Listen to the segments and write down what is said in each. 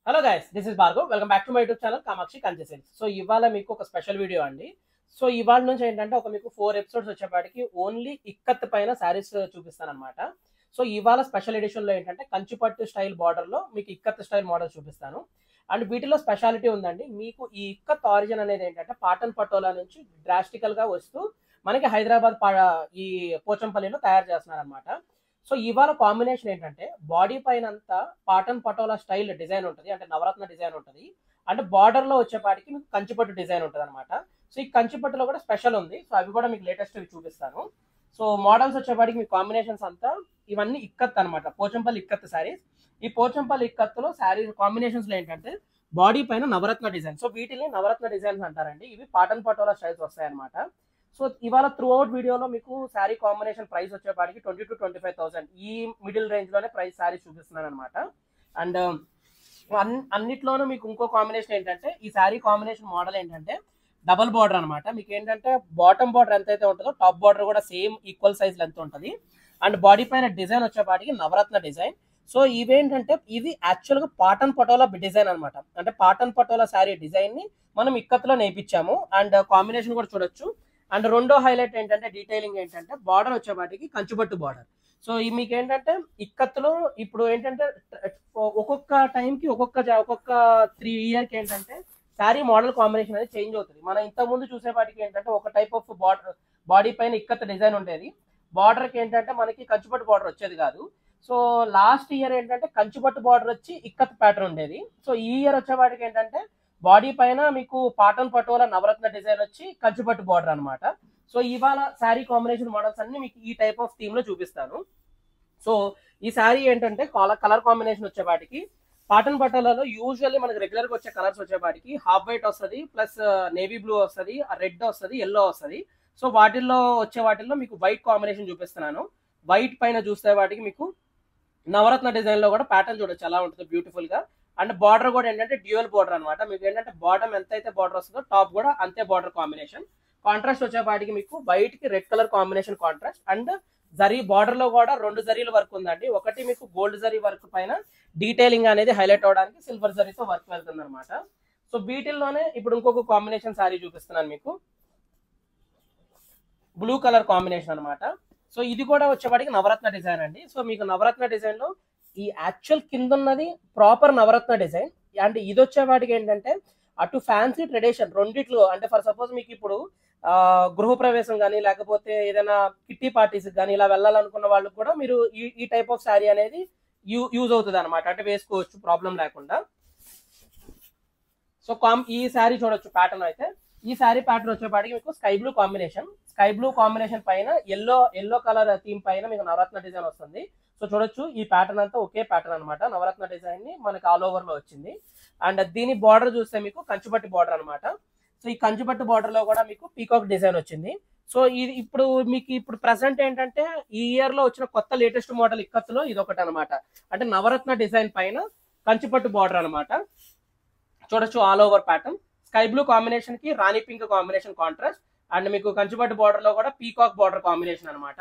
hello guys this is Bhargav welcome back to my YouTube channel Kamakshi Kanche sales so ఇవాళ మీకు ఒక special video అండి so ఇవాళ నుంచి ఏంటంటే ఒక మీకు ఫోర్ ఎపిసోడ్స్ వచ్చేపాటికి ఓన్లీ ఇక్కత్ పైన శారీస్ చూపిస్తాను అనమాట సో ఇవాళ స్పెషల్ ఎడిషన్ లో ఏంటంటే కంచిపట్టు స్టైల్ బార్డర్ లో మీకు ఇక్కత్ స్టైల్ మోడల్ చూపిస్తాను అండ్ వీటిలో స్పెషాలిటీ ఉందండి మీకు ఈ ఇక్కత్ ఆరిజిన్ అనేది ఏంటంటే పాటన్ పటోలా నుంచి డ్రాస్టికల్ గా వస్తూ మనకి హైదరాబాద్ పా- ఈ పోచంపల్లిలో తయారు చేస్తున్నారు అనమాట సో ఇవాళ కాంబినేషన్ ఏంటంటే బాడీ పైన అంతా పాటన్ పటోలా స్టైల్ డిజైన్ ఉంటుంది అంటే నవరత్న డిజైన్ ఉంటుంది అంటే బార్డర్ లో వచ్చేపాటికి మీకు కంచిపట్టు డిజైన్ ఉంటుంది అనమాట సో ఈ కంచిపట్టులో కూడా స్పెషల్ ఉంది సో అవి కూడా మీకు లేటెస్ట్ చూపిస్తాను సో మోడల్స్ వచ్చేపాటికి మీ కాంబినేషన్స్ అంతా ఇవన్నీ ఇక్కత్ అనమాట పోచంపల్లి ఇక్కత్ శారీస్ ఈ పోచంపల్లి ఇక్కత్తులో శారీ కాంబినేషన్స్ లో ఏంటంటే బాడీ పైన నవరత్న డిజైన్ సో వీటిని నవరత్న డిజైన్స్ అంటారండి ఇవి పాటన్ పటోలా స్టైల్స్ వస్తాయన్నమాట సో ఇవాళ త్రూ అవుట్ వీడియోలో మీకు శారీ కాంబినేషన్ ప్రైస్ వచ్చేపాటికి twenty to twenty five thousand ఈ మిడిల్ రేంజ్ లోనే ప్రైస్ శారీ చూపిస్తున్నాను అనమాట అండ్ అన్నిట్లోనూ మీకు ఇంకో కాంబినేషన్ ఏంటంటే ఈ శారీ కాంబినేషన్ మోడల్ ఏంటంటే డబల్ బార్డర్ అనమాట మీకు ఏంటంటే బాటమ్ బార్డర్ ఎంత అయితే ఉంటుందో టాప్ బార్డర్ కూడా సేమ్ ఈక్వల్ సైజ్ లెంత్ ఉంటుంది అండ్ బాడీ పైన డిజైన్ వచ్చేపాటికి నవరత్న డిజైన్ సో ఇవేంటంటే ఇది యాక్చువల్గా పాటన్ పటోలా డిజైన్ అనమాట అంటే పాటన్ పటోలా శారీ డిజైన్ ని మనం ఇక్కత్లో నేర్పించాము అండ్ కాంబినేషన్ కూడా చూడొచ్చు అండ్ రెండో హైలైట్ ఏంటంటే డీటెయిలింగ్ ఏంటంటే బార్డర్ వచ్చేపాటికి కంచుబట్టు బార్డర్ సో ఈ మీకు ఏంటంటే ఇక్కత్తులో ఇప్పుడు ఏంటంటే ఒక్కొక్క టైంకి ఒక్కొక్క జా- ఒక్కొక్క త్రీ ఇయర్కి ఏంటంటే శారీ మోడల్ కాంబినేషన్ అనేది చేంజ్ అవుతుంది మనం ఇంత ముందు చూసేపాటికి ఏంటంటే ఒక టైప్ ఆఫ్ బార్డర్ బాడీ పైన ఇక్కత్ డిజైన్ ఉండేది బార్డర్కి ఏంటంటే మనకి కంచుపట్టు బార్డర్ వచ్చేది కాదు సో లాస్ట్ ఇయర్ ఏంటంటే కంచుపట్టు బార్డర్ వచ్చి ఇక్కత్ ప్యాటర్న్ ఉండేది సో ఈ ఇయర్ వచ్చేవాటికి ఏంటంటే బాడీ పైన మీకు పాటన్ పటోలా నవరత్న డిజైన్ వచ్చి కంచుపట్టు బార్డర్ అన్నమాట సో ఇవాళ శారీ కాంబినేషన్ మోడల్స్ అన్ని మీకు ఈ టైప్ ఆఫ్ థీమ్ లో చూపిస్తాను సో ఈ శారీ ఏంటంటే కలర్ కాంబినేషన్ వచ్చేవాటికి పాటన్ పటోలాలో యూజువల్లీ మనకి రెగ్యులర్ గా వచ్చే కలర్స్ వచ్చేవాటికి హాఫ్ వైట్ వస్తుంది ప్లస్ నేవీ బ్లూ వస్తుంది రెడ్ వస్తుంది ఎల్లో వస్తుంది సో వాటిల్లో వచ్చే వాటిల్లో మీకు వైట్ కాంబినేషన్ చూపిస్తున్నాను వైట్ పైన చూస్తే వాటికి మీకు నవరత్న డిజైన్ లో కూడా ప్యాటర్న్ చూడొచ్చు ఎలా ఉంటుంది బ్యూటిఫుల్ గా అండ్ బార్డర్ కూడా ఏంటంటే డ్యూయల్ బార్డర్ అన్నమాట మీకు ఏంటంటే బాటమ్ ఎంత అయితే బార్డర్ వస్తుందో టాప్ కూడా అంతే బార్డర్ కాంబినేషన్ కాంట్రాస్ట్ వచ్చేపాటికి మీకు వైట్ కి red colour combination contrast and zari border లో కూడా రెండు జరీల వర్క్ ఉందండి ఒకటి మీకు గోల్డ్ జరీ వర్క్ పైన డీటెయిలింగ్ అనేది హైలైట్ అవడానికి సిల్వర్ జరీతో వర్క్ వెళ్తుంది అనమాట సో వీటిల్లోనే ఇప్పుడు ఇంకొక కాంబినేషన్ సారీ చూపిస్తున్నాను మీకు బ్లూ కలర్ కాంబినేషన్ అన్నమాట సో ఇది కూడా వచ్చేవాడికి నవరత్న డిజైన్ అండి సో మీకు నవరత్న డిజైన్ లో ఈ యాక్చువల్ కింద ఉన్నది ప్రాపర్ నవరత్న డిజైన్ అండ్ ఇది వచ్చేవాడికి ఏంటంటే అటు ఫ్యాన్సీ ట్రెడిషన్ రెండిట్లో అంటే ఫర్ సపోజ్ మీకు ఇప్పుడు ఆ, గృహప్రవేశం కానీ లేకపోతే ఏదైనా కిట్టి పార్టీస్ కానీ ఇలా వెళ్ళాలనుకున్న వాళ్ళకి కూడా మీరు ఈ ఈ టైప్ ఆఫ్ శారీ అనేది యూ యూజ్ అవుతుంది అనమాట అంటే వేసుకోవచ్చు ప్రాబ్లం లేకుండా సో కామ్ ఈ శారీ చూడొచ్చు ప్యాటర్న్ అయితే ఈ శారీ ప్యాటర్న్ వచ్చేపాటికి మీకు sky blue combination sky blue combination పైన ఎల్లో ఎల్లో కలర్ థీమ్ పైన మీకు నవరత్న డిజైన్ వస్తుంది సో చూడొచ్చు ఈ ప్యాటర్న్ అంతా ఒకే ప్యాటర్న్ అన్నమాట నవరత్న డిజైన్ ని మనకి ఆల్ ఓవర్ లో వచ్చింది అండ్ దీని బార్డర్ చూస్తే మీకు కంచుపట్టి బార్డర్ అన్నమాట సో ఈ కంచుపట్టు బార్డర్ లో కూడా మీకు పీకాక్ డిజైన్ వచ్చింది సో ఇది ఇప్పుడు మీకు ఇప్పుడు ప్రెసెంట్ ఏంటంటే ఈ ఇయర్ లో వచ్చిన కొత్త లేటెస్ట్ మోడల్ ఇక్కత్తులో ఇది ఒకటి అనమాట అంటే నవరత్న డిజైన్ పైన కంచుపట్టు బార్డర్ అన్నమాట చూడొచ్చు all over pattern sky blue combination కి rani pink combination contrast and మీకు కంచుపట్టు బార్డర్ లో కూడా పీకాక్ బార్డర్ కాంబినేషన్ అన్నమాట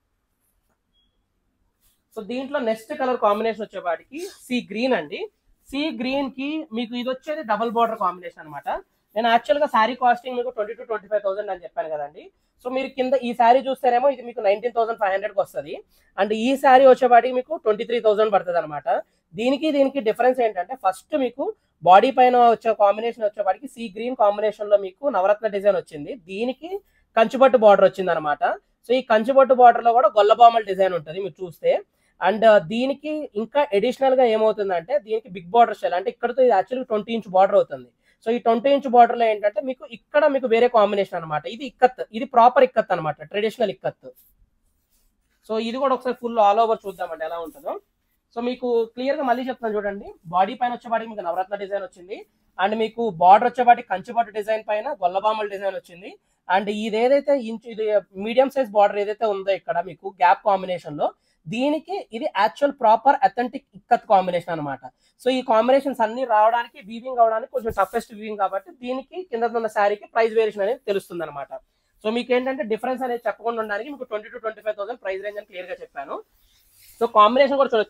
సో దీంట్లో నెక్స్ట్ కలర్ కాంబినేషన్ వచ్చేవాటికి సీ గ్రీన్ అండి సీ గ్రీన్ కి మీకు ఇది వచ్చేది డబుల్ బార్డర్ కాంబినేషన్ అన్నమాట నేను యాక్చువల్ గా శారీ కాస్టింగ్ మీకు twenty to twenty five thousand అని చెప్పాను కదండి సో మీరు కింద ఈ శారీ చూస్తేనేమో ఇది మీకు నైన్టీన్ థౌసండ్ ఫైవ్ హండ్రెడ్ వస్తుంది అండ్ ఈ శారీ వచ్చేవాటికి మీకు ట్వంటీ త్రీ థౌసండ్ పడుతుంది అనమాట దీనికి దీనికి డిఫరెన్స్ ఏంటంటే ఫస్ట్ మీకు బాడీ పైన వచ్చే కాంబినేషన్ వచ్చేవాడికి సీ గ్రీన్ కాంబినేషన్ లో మీకు నవరత్న డిజైన్ వచ్చింది దీనికి కంచుపట్టు బార్డర్ వచ్చింది అనమాట సో ఈ కంచుపట్టు బార్డర్ లో కూడా గొల్లబామల్ డిజైన్ ఉంటుంది మీరు చూస్తే అండ్ దీనికి ఇంకా అడిషనల్ గా ఏమవుతుందంటే దీనికి బిగ్ బార్డర్ స్టైల్ అంటే ఇక్కడతో ఇది యాక్చువల్లీ ట్వంటీ ఇంచ్ బార్డర్ అవుతుంది సో ఈ ట్వంటీ ఇంచ్ బార్డర్ లో ఏంటంటే మీకు ఇక్కడ మీకు వేరే కాంబినేషన్ అనమాట ఇది ఇక్కత్ ఇది ప్రాపర్ ఇక్కత్ అనమాట ట్రెడిషనల్ ఇక్కత్ సో ఇది కూడా ఒకసారి ఫుల్ ఆల్ ఓవర్ చూద్దామండి ఎలా ఉంటుందో సో మీకు క్లియర్ గా మళ్ళీ చెప్తాను చూడండి బాడీ పైన వచ్చేవాడికి మీకు నవరత్న డిజైన్ వచ్చింది అండ్ మీకు బార్డర్ వచ్చేవాటికి కంచిపట్టు డిజైన్ పైన గొల్లబామల డిజైన్ వచ్చింది అండ్ ఇది ఏదైతే ఇంచు ఇది మీడియం సైజ్ బార్డర్ ఏదైతే ఉందో ఇక్కడ మీకు గ్యాప్ కాంబినేషన్ లో దీనికి ఇది actual proper authentic ikat combination అన్నమాట సో ఈ కాంబినేషన్స్ అన్ని రావడానికి వీవింగ్ అవడానికి కొంచెం టఫెస్ట్ వీవింగ్ కాబట్టి దీనికి కింద ఉన్న శారీకి ప్రైస్ వేరియేషన్ అనేది తెలుస్తుంది అనమాట సో మీకు ఏంటంటే డిఫరెన్స్ అనేది చెప్పకుండా ఉండడానికి మీకు twenty to twenty five thousand price range అని క్లియర్ గా చెప్పాను సో కాంబినేషన్ కూడా చూడొచ్చు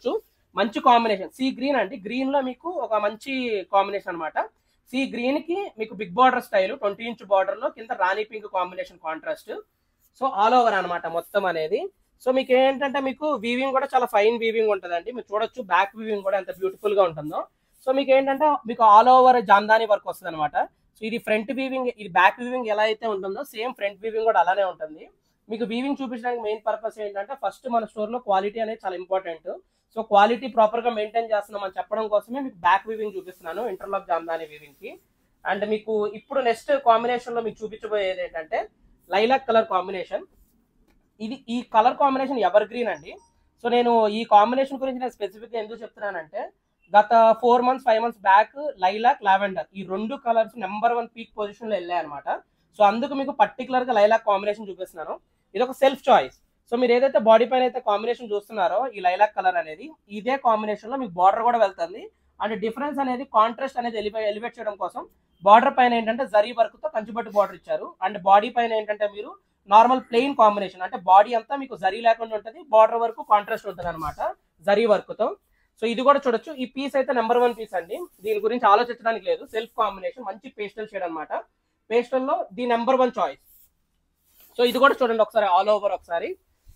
మంచి కాంబినేషన్ సీ గ్రీన్ అండి గ్రీన్ లో మీకు ఒక మంచి కాంబినేషన్ అనమాట సీ గ్రీన్ కి మీకు big border style twenty inch border లో కింద rani pink combination contrast so all over అనమాట మొత్తం అనేది సో మీకు ఏంటంటే మీకు వీవింగ్ కూడా చాలా ఫైన్ వీవింగ్ ఉంటుందండి మీరు చూడొచ్చు బ్యాక్ వీవింగ్ కూడా ఎంత బ్యూటిఫుల్ గా ఉంటుందో సో మీకు ఏంటంటే మీకు ఆల్ ఓవర్ జామ్దాని వర్క్ వస్తుంది అనమాట సో ఇది ఫ్రంట్ వీవింగ్ ఇది బ్యాక్ వీవింగ్ ఎలా అయితే ఉంటుందో సేమ్ ఫ్రంట్ వీవింగ్ కూడా అలానే ఉంటుంది మీకు వీవింగ్ చూపించడానికి మెయిన్ పర్పస్ ఏంటంటే ఫస్ట్ మన స్టోర్ లో క్వాలిటీ అనేది చాలా ఇంపార్టెంట్ సో క్వాలిటీ ప్రాపర్ గా మెయింటైన్ చేస్తున్నాం అని చెప్పడం కోసమే మీకు బ్యాక్ వీవింగ్ చూపిస్తున్నాను ఇంటర్లాక్ జామ్దాని వీవింగ్ కి అండ్ మీకు ఇప్పుడు నెక్స్ట్ కాంబినేషన్ లో మీకు చూపించబోయేది ఏంటంటే లైలాక్ కలర్ కాంబినేషన్ ఇది ఈ కలర్ కాంబినేషన్ ఎవర్ గ్రీన్ అండి సో నేను ఈ కాంబినేషన్ గురించి నేను స్పెసిఫిక్ గా ఎందుకు చెప్తున్నానంటే గత four months five months back lilac lavender ఈ రెండు colours number one peak position లో వెళ్ళాయి అనమాట సో అందుకు మీకు పర్టికులర్ గా లైలాక్ కాంబినేషన్ చూపిస్తున్నాను ఇది ఒక సెల్ఫ్ చాయిస్ సో మీరు ఏదైతే బాడీ పైన అయితే కాంబినేషన్ చూస్తున్నారో ఈ లైలాక్ కలర్ అనేది ఇదే కాంబినేషన్ లో మీకు బార్డర్ కూడా వెళ్తుంది అండ్ డిఫరెన్స్ అనేది కాంట్రాస్ట్ అనేది ఎలివే ఎలివేట్ చేయడం కోసం బార్డర్ పైన ఏంటంటే జరీ వర్క్ తో కంచుబట్టు బార్డర్ ఇచ్చారు అండ్ బాడీ పైన ఏంటంటే మీరు నార్మల్ ప్లెయిన్ కాంబినేషన్ అంటే బాడీ అంతా మీకు జరీ లేకుండా ఉంటుంది బార్డర్ వరకు కాంట్రాస్ట్ ఉంటుంది అనమాట జరీ వర్క్ తో సో ఇది కూడా చూడొచ్చు ఈ పీస్ అయితే నెంబర్ వన్ పీస్ అండి దీని గురించి ఆలోచించడానికి లేదు సెల్ఫ్ కాంబినేషన్ మంచి పేస్టల్ షేడ్ అనమాట పేస్టల్ లో the number one choice so ఇది కూడా చూడండి ఒకసారి ఆల్ ఓవర్ ఒకసారి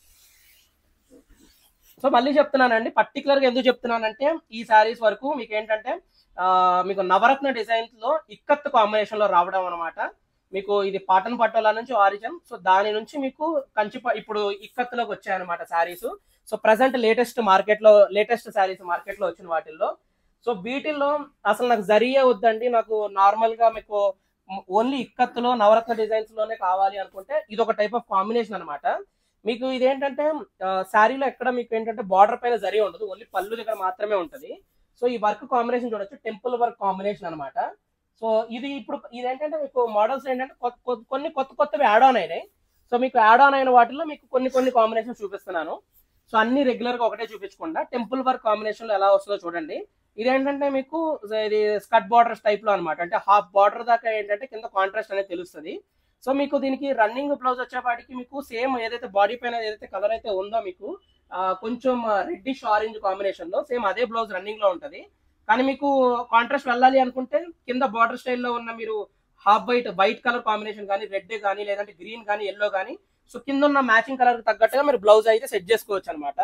సో మళ్ళీ చెప్తున్నానండి పర్టికులర్ గా ఎందుకు చెప్తున్నానంటే ఈ శారీస్ వరకు మీకు ఏంటంటే ఆ, మీకు నవరత్న డిజైన్స్ లో ఇక్కత్ కాంబినేషన్ లో రావడం అనమాట మీకు ఇది పాటన్ పట్టోలా నుంచి ఆరిజిన్ సో దాని నుంచి మీకు కంచి ప- ఇప్పుడు ఇక్కత్తులోకి వచ్చాయన్నమాట sarees so present latest market లో లేటెస్ట్ శారీస్ మార్కెట్ లో వచ్చిన వాటిల్లో సో వీటిల్లో అసలు నాకు జరియే వద్దండి నాకు నార్మల్ గా మీకు ఓన్లీ ఇక్కత్తులో నవరత్న డిజైన్స్ లోనే కావాలి అనుకుంటే ఇది ఒక టైప్ ఆఫ్ కాంబినేషన్ అనమాట మీకు ఇదేంటంటే శారీలో ఎక్కడ మీకు ఏంటంటే బార్డర్ పైన జరి ఉండదు ఓన్లీ పళ్ళు దగ్గర మాత్రమే ఉంటది సో ఈ వర్క్ కాంబినేషన్ చూడొచ్చు టెంపుల్ వర్క్ కాంబినేషన్ అనమాట సో ఇది ఇప్పుడు ఇదేంటంటే మీకు మోడల్స్ ఏంటంటే కొత్త- కొత్త- కొన్ని కొత్త కొత్తవి యాడ్ ఆన్ అయినాయి సో మీకు యాడ్ ఆన్ అయిన వాటిలో మీకు కొన్ని కొన్ని కాంబినేషన్ చూపిస్తున్నాను సో అన్ని రెగ్యులర్ గా ఒకటే చూపించకుండా టెంపుల్ వర్క్ కాంబినేషన్ లో ఎలా వస్తుందో చూడండి ఇదేంటంటే మీకు ఇది స్కట్ బార్డర్స్ టైప్ లో అనమాట అంటే హాఫ్ బార్డర్ దాకా ఏంటంటే కింద కాంట్రాస్ట్ అనేది తెలుస్తుంది సో మీకు దీనికి రన్నింగ్ బ్లౌజ్ వచ్చేపాటికి మీకు సేమ్ ఏదైతే బాడీ పైన ఏదైతే కలర్ అయితే ఉందో మీకు ఆ, కొంచెం రెడ్డిష్ ఆరెంజ్ కాంబినేషన్ లో సేమ్ అదే బ్లౌజ్ రన్నింగ్ లో ఉంటది కానీ మీకు కాంట్రాస్ట్ వెళ్ళాలి అనుకుంటే కింద బార్డర్ స్టైల్లో ఉన్న మీరు half white white colour combination కానీ రెడ్ కానీ లేదంటే గ్రీన్ కానీ ఎల్లో కానీ సో కింద ఉన్న మ్యాచింగ్ కలర్ తగ్గట్టుగా మీరు బ్లౌజ్ అయితే సెట్ చేసుకోవచ్చు అనమాట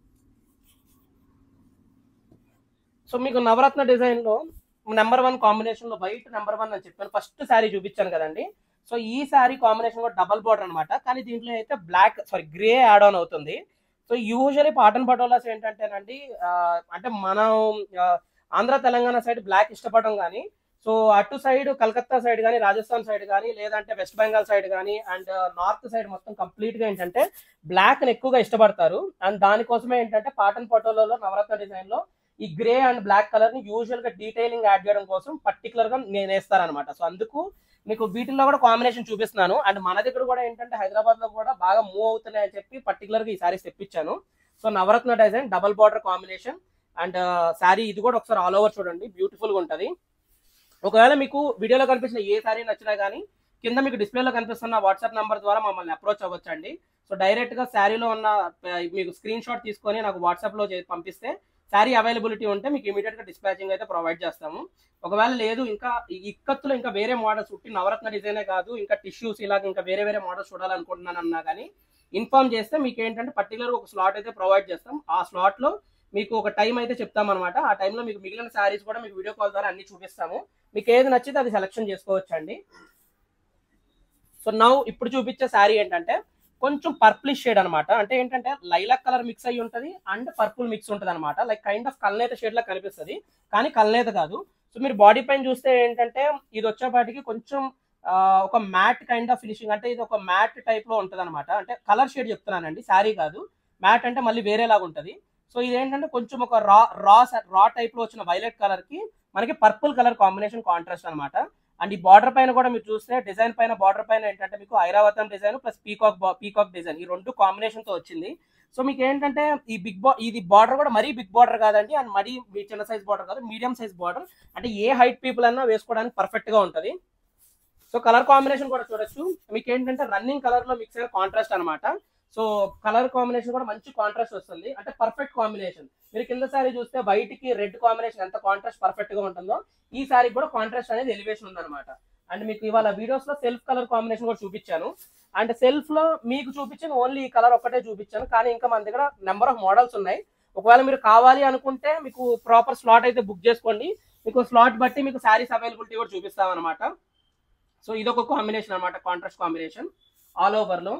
సో మీకు నవరత్న డిజైన్ లో నెంబర్ వన్ కాంబినేషన్ లో వైట్ నెంబర్ వన్ అని చెప్పాను ఫస్ట్ శారీ చూపించాను కదండి సో ఈ శారీ కాంబినేషన్ కూడా డబల్ బార్డర్ అనమాట కానీ దీంట్లో అయితే black sorry grey add on అవుతుంది సో యూజువలీ పాటన్ పటోలాస్ ఏంటంటేనండి ఆ, అంటే మనం ఆ, ఆంధ్ర తెలంగాణ సైడ్ బ్లాక్ ఇష్టపడడం కానీ సో అటు సైడ్ కలకత్తా సైడ్ కానీ రాజస్థాన్ సైడ్ కానీ లేదంటే వెస్ట్ బెంగాల్ సైడ్ కానీ అండ్ నార్త్ సైడ్ మొత్తం కంప్లీట్ గా ఏంటంటే బ్లాక్ ని ఎక్కువగా ఇష్టపడతారు అండ్ దానికోసమే ఏంటంటే పాటన్ పటోలాలో నవరత్న డిజైన్ లో ఈ గ్రే అండ్ బ్లాక్ కలర్ ని యూజువల్ గా డీటెయిలింగ్ యాడ్ చేయడం కోసం పర్టికులర్ గా నేను వేస్తారనమాట సో అందుకు మీకు వీటిల్లో కూడా కాంబినేషన్ చూపిస్తున్నాను అండ్ మన దగ్గర కూడా ఏంటంటే హైదరాబాద్ లో కూడా బాగా మూవ్ అవుతున్నాయి అని చెప్పి పర్టికులర్ గా ఈ సారీస్ తెప్పించాను so Navratna design double border combination and saree ఇది కూడా ఒకసారి ఆల్ ఓవర్ చూడండి బ్యూటిఫుల్ గా ఉంటది ఒకవేళ మీకు వీడియోలో కనిపించిన ఏ శారీ నచ్చినా కానీ కింద మీకు డిస్ప్లేలో కనిపిస్తున్న వాట్సాప్ నంబర్ ద్వారా మమ్మల్ని అప్రోచ్ అవ్వచ్చండి సో డైరెక్ట్ గా శారీలో ఉన్న ఆ, మీకు స్క్రీన్ షాట్ తీసుకొని నాకు వాట్సాప్ లో చే- పంపిస్తే శారీ అవైలబిలిటీ ఉంటే మీకు ఇమీడియట్ గా డిస్పాచింగ్ అయితే ప్రొవైడ్ చేస్తాము ఒకవేళ లేదు ఇంకా ఈ ఇక్కత్తులో ఇంకా వేరే మోడల్స్ ఉట్టి నవరత్న డిజైనే కాదు ఇంకా టిష్యూస్ ఇలాగ ఇంకా వేరే వేరే మోడల్స్ చూడాలనుకుంటున్నాను అన్నా కానీ ఇన్ఫార్మ్ చేస్తే మీకు ఏంటంటే పర్టికులర్ ఒక స్లాట్ అయితే ప్రొవైడ్ చేస్తాం ఆ స్లాట్ లో మీకు ఒక టైం అయితే చెప్తాం అనమాట ఆ టైంలో మీకు మిగిలిన శారీస్ కూడా మీకు వీడియో కాల్ ద్వారా అన్ని చూపిస్తాము మీకు ఏది నచ్చితే అది సెలెక్షన్ చేసుకోవచ్చు అండి సో నౌ ఇప్పుడు చూపించే శారీ ఏంటంటే కొంచెం పర్పులిష్ షేడ్ అనమాట అంటే ఏంటంటే లైలాక్ కలర్ మిక్స్ అయ్యి ఉంటది అండ్ పర్పుల్ మిక్స్ ఉంటది అనమాట లైక్ కైండ్ ఆఫ్ కల్నేత షేడ్ లా కనిపిస్తుంది కానీ కల్నేత కాదు సో మీరు బాడీ పైన చూస్తే ఏంటంటే ఇది వచ్చేపాటికి కొంచెం ఆ, ఒక మ్యాట్ కైండ్ ఆఫ్ ఫినిషింగ్ అంటే ఇది ఒక మ్యాట్ టైప్ లో ఉంటది అనమాట అంటే కలర్ షేడ్ చెప్తున్నానండి శారీ కాదు మ్యాట్ అంటే మళ్ళీ వేరేలాగా ఉంటది సో ఇది ఏంటంటే కొంచెం ఒక రా రా రా టైప్ లో వచ్చిన వైలెట్ కలర్ కి మనకి పర్పుల్ కలర్ కాంబినేషన్ కాంట్రాస్ట్ అనమాట అండ్ ఈ బార్డర్ పైన కూడా మీరు చూస్తే డిజైన్ పైన బార్డర్ పైన ఏంటంటే మీకు Airavatam design plus peacock peacock design ఈ రెండు కాంబినేషన్ తో వచ్చింది సో మీకు ఏంటంటే ఈ బిగ్ బా ఇది బార్డర్ కూడా మరీ బిగ్ బార్డర్ కాదండి అండ్ మరీ మీ చిన్న సైజ్ బార్డర్ కాదు మీడియం సైజ్ బార్డర్ అంటే ఏ హైట్ పీపుల్ అన్నా వేసుకోవడానికి పర్ఫెక్ట్ గా ఉంటది సో కలర్ కాంబినేషన్ కూడా చూడొచ్చు మీకు ఏంటంటే రన్నింగ్ కలర్ లో మిక్స్ అయిన కాంట్రాస్ట్ అనమాట సో కలర్ కాంబినేషన్ కూడా మంచి కాంట్రాస్ట్ వస్తుంది అంటే పర్ఫెక్ట్ కాంబినేషన్ మీరు కింద సారీ చూస్తే వైట్ కి రెడ్ కాంబినేషన్ ఎంత కాంట్రాస్ట్ పర్ఫెక్ట్ గా ఉంటుందో ఈ సారీ కూడా కాంట్రాస్ట్ అనేది ఎలివేషన్ ఉందన్నమాట అండ్ మీకు ఇవాళ వీడియోస్ లో సెల్ఫ్ కలర్ కాంబినేషన్ కూడా చూపించాను అండ్ సెల్ఫ్ లో మీకు చూపించిన ఓన్లీ ఈ కలర్ ఒక్కటే చూపించాను కానీ ఇంకా మన దగ్గర నెంబర్ ఆఫ్ మోడల్స్ ఉన్నాయి ఒకవేళ మీరు కావాలి అనుకుంటే మీకు ప్రాపర్ స్లాట్ అయితే బుక్ చేసుకోండి మీకు స్లాట్ బట్టి మీకు శారీస్ అవైలబిలిటీ కూడా చూపిస్తాం అనమాట సో ఇదొక కాంబినేషన్ అనమాట కాంట్రాస్ట్ కాంబినేషన్ ఆల్ ఓవర్ లో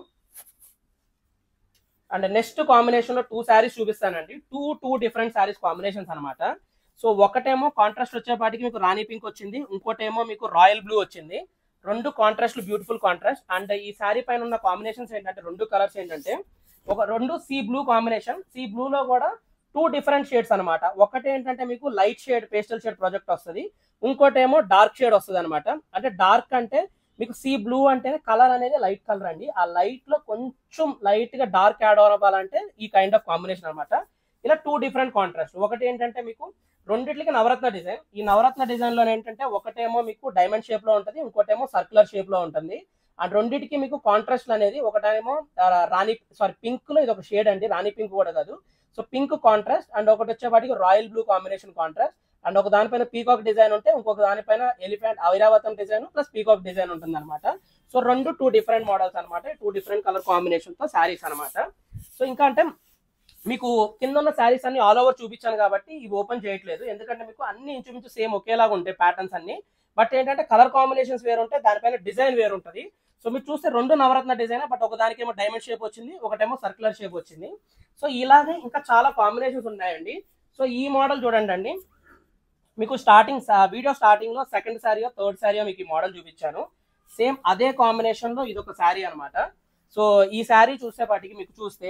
అండ్ నెక్స్ట్ కాంబినేషన్ లో టూ శారీస్ చూపిస్తానండి two two different sarees combinations అనమాట సో ఒకటేమో కాంట్రాస్ట్ వచ్చేపాటికి మీకు రాణి పింక్ వచ్చింది ఇంకోటేమో మీకు రాయల్ బ్లూ వచ్చింది రెండు కాంట్రాస్ట్ బ్యూటిఫుల్ కాంట్రాస్ట్ అండ్ ఈ శారీ పైన ఉన్న కాంబినేషన్స్ ఏంటంటే రెండు కలర్స్ ఏంటంటే ఒక రెండు sea blue combination sea blue లో కూడా టూ డిఫరెంట్ షేడ్స్ అనమాట ఒకటి ఏంటంటే మీకు light shade pastel shade project వస్తుంది ఇంకోటి ఏమో డార్క్ షేడ్ వస్తుంది అనమాట అంటే డార్క్ అంటే మీకు సీ బ్లూ అంటే కలర్ అనేది లైట్ కలర్ అండి ఆ లైట్ లో కొంచెం లైట్ గా డార్క్ యాడ్ అవ్వాలంటే ఈ కైండ్ ఆఫ్ కాంబినేషన్ అనమాట ఇలా టూ డిఫరెంట్ కాంట్రాస్ట్ ఒకటి ఏంటంటే మీకు రెండిట్లకి నవరత్న డిజైన్ ఈ నవరత్న డిజైన్ లో ఏంటంటే ఒకటేమో మీకు డైమండ్ షేప్ లో ఉంటుంది ఇంకోటేమో సర్క్యులర్ షేప్ లో ఉంటుంది అండ్ రెండింటికి మీకు కాంట్రాస్ట్ అనేది ఒకటేమో ఆ, రాణి సారీ పింక్ లో ఇది ఒక షేడ్ అండి రాణి పింక్ కూడా కాదు సో పింక్ కాంట్రాస్ట్ అండ్ ఒకటి వచ్చేవాటికి royal blue combination contrast and ఒక దానిపైన పీకాక్ డిజైన్ ఉంటే ఇంకొక దానిపైన ఎలిఫెంట్ ఐరావతం డిజైన్ ప్లస్ పీకాక్ డిజైన్ ఉంటుంది అనమాట సో రెండు టూ డిఫరెంట్ మోడల్స్ అనమాట టూ డిఫరెంట్ కలర్ కాంబినేషన్ తో శారీస్ అనమాట సో ఇంకా అంటే మీకు కింద ఉన్న శారీస్ అన్ని ఆల్ ఓవర్ చూపించాను కాబట్టి ఇవి ఓపెన్ చేయట్లేదు ఎందుకంటే మీకు అన్ని ఇంచుమించు సేమ్ ఒకేలాగా ఉంటాయి ప్యాటర్న్స్ అన్ని బట్ ఏంటంటే కలర్ కాంబినేషన్స్ వేరు ఉంటాయి దానిపైన డిజైన్ వేరు ఉంటుంది సో మీరు చూస్తే రెండు నవరత్న డిజైన్ బట్ ఒక దానికేమో డైమండ్ షేప్ వచ్చింది ఒకటేమో సర్క్యులర్ షేప్ వచ్చింది సో ఇలాగే ఇంకా చాలా కాంబినేషన్స్ ఉన్నాయండి సో ఈ మోడల్ చూడండి అండి మీకు స్టార్టింగ్ వీడియో స్టార్టింగ్ లో సెకండ్ శారీయో థర్డ్ శారీయో మీకు ఈ మోడల్ చూపించాను సేమ్ అదే కాంబినేషన్ లో ఇది ఒక శారీ అనమాట సో ఈ శారీ చూసేపాటికి మీకు చూస్తే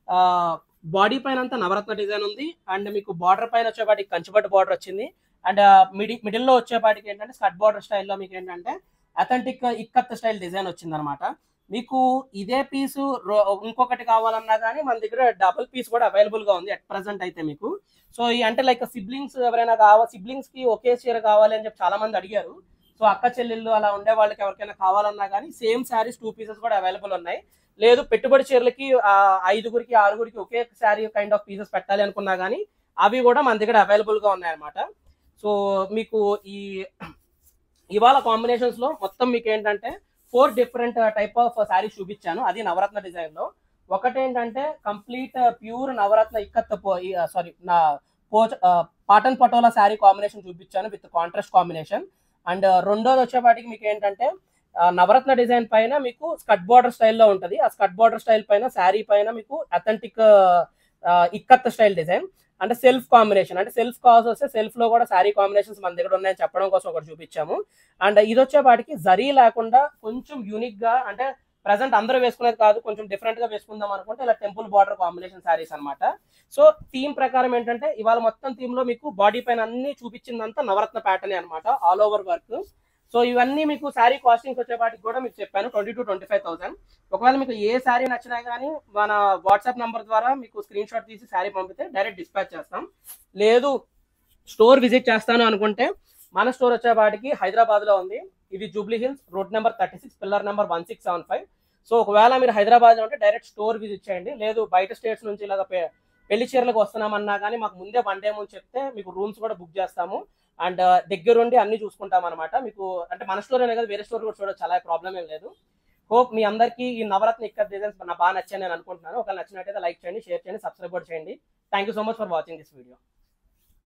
బాడీ పైన అంతా నవరత్న డిజైన్ ఉంది అండ్ మీకు బార్డర్ పైన వచ్చేపాటికి కంచిపట్టు బార్డర్ వచ్చింది అండ్ మిడి మిడిల్ లో వచ్చేపాటికి ఏంటంటే స్కట్ బార్డర్ స్టైల్లో మీకు ఏంటంటే అథెంటిక్ ఇక్కత్ స్టైల్ డిజైన్ వచ్చింది అనమాట మీకు ఇదే పీసు ఇంకొకటి కావాలన్నా కానీ మన దగ్గర డబుల్ పీస్ కూడా అవైలబుల్ గా ఉంది అట్ ప్రెసెంట్ అయితే మీకు సో ఈ అంటే లైక్ సిబ్లింగ్స్ ఎవరైనా కావాలి సిబ్లింగ్స్ కి ఒకే చీర కావాలి అని చెప్పి చాలా మంది అడిగారు సో అక్క చెల్లెళ్ళు అలా ఉండే వాళ్ళకి ఎవరికైనా కావాలన్నా కానీ సేమ్ శారీస్ టూ పీసెస్ కూడా అవైలబుల్ ఉన్నాయి లేదు పెట్టుబడి చీరలకి ఆ, ఐదుగురికి ఆరుగురికి ఒకే శారీ కైండ్ ఆఫ్ పీసెస్ పెట్టాలి అనుకున్నా కానీ అవి కూడా మన దగ్గర అవైలబుల్ గా ఉన్నాయన్నమాట సో మీకు ఈ ఇవాళ కాంబినేషన్స్ లో మొత్తం మీకు ఏంటంటే four different type of sarees చూపించాను అది నవరత్న డిజైన్ లో ఒకటి ఏంటంటే complete pure Navratna ikat saree నా పోచ పాటన్ పటోలా శారీ కాంబినేషన్ చూపించాను విత్ కాంట్రాస్ట్ కాంబినేషన్ అండ్ రెండోది వచ్చేపాటికి మీకు ఏంటంటే ఆ, నవరత్న డిజైన్ పైన మీకు స్కట్ బార్డర్ స్టైల్లో ఉంటుంది ఆ స్కట్ బార్డర్ స్టైల్ పైన శారీ పైన మీకు అథెంటిక్ ఇక్కత్ స్టైల్ డిజైన్ అంటే సెల్ఫ్ కాంబినేషన్ అంటే సెల్ఫ్ కాస్ వస్తే సెల్ఫ్ లో కూడా శారీ కాంబినేషన్స్ మన దగ్గర ఉన్నాయని చెప్పడం కోసం ఒకటి చూపించాము అండ్ ఇది వచ్చేపాటికి జరీ లేకుండా కొంచెం యూనిక్ గా అంటే ప్రజెంట్ అందరూ వేసుకునేది కాదు కొంచెం డిఫరెంట్ గా వేసుకుందాం అనుకుంటే ఇలా టెంపుల్ బార్డర్ కాంబినేషన్ శారీస్ అన్నమాట సో థీమ్ ప్రకారం ఏంటంటే ఇవాళ మొత్తం థీమ్ లో మీకు బాడీ పైన అన్ని చూపించిందంతా నవరత్న ప్యాటర్న్ అనమాట ఆల్ ఓవర్ వర్క్ సో ఇవన్నీ మీకు శారీ కాస్టింగ్ వచ్చేపాటికి కూడా మీకు చెప్పాను twenty to twenty five thousand ఒకవేళ మీకు ఏ శారీ నచ్చినా కానీ మన వాట్సాప్ నంబర్ ద్వారా మీకు స్క్రీన్ షాట్ తీసి శారీ పంపితే డైరెక్ట్ డిస్పాచ్ చేస్తాం లేదు స్టోర్ విజిట్ చేస్తాను అనుకుంటే మన స్టోర్ వచ్చేపాటికి హైదరాబాద్ లో ఉంది ఇది Jubilee Hills road number thirty six pillar number one six seven five so ఒకవేళ మీరు హైదరాబాద్ లో ఉంటే డైరెక్ట్ స్టోర్ విజిట్ చేయండి లేదు బయట స్టేట్స్ నుంచి ఇలాగ పె- పెళ్లి చీరలకు వస్తున్నామన్నా కానీ మాకు ముందే వన్ డే ముందు చెప్తే మీకు రూమ్స్ కూడా బుక్ చేస్తాము అండ్ దగ్గరుండి అన్ని చూసుకుంటాం అనమాట మీకు అంటే మన స్టోర్ అనే కదా వేరే స్టోర్ కూడా చూడొచ్చు చాలా ప్రాబ్లం ఏం లేదు హోప్ మీ అందరికీ ఈ నవరత్న ఇక్కడ డిజైన్స్ నా బాగా నచ్చాయి నేను అనుకుంటున్నాను ఒకవేళ నచ్చినట్టయితే లైక్ చేయండి షేర్ చేయండి సబ్స్క్రైబ్ కూడా చేయండి thank you so much for watching this video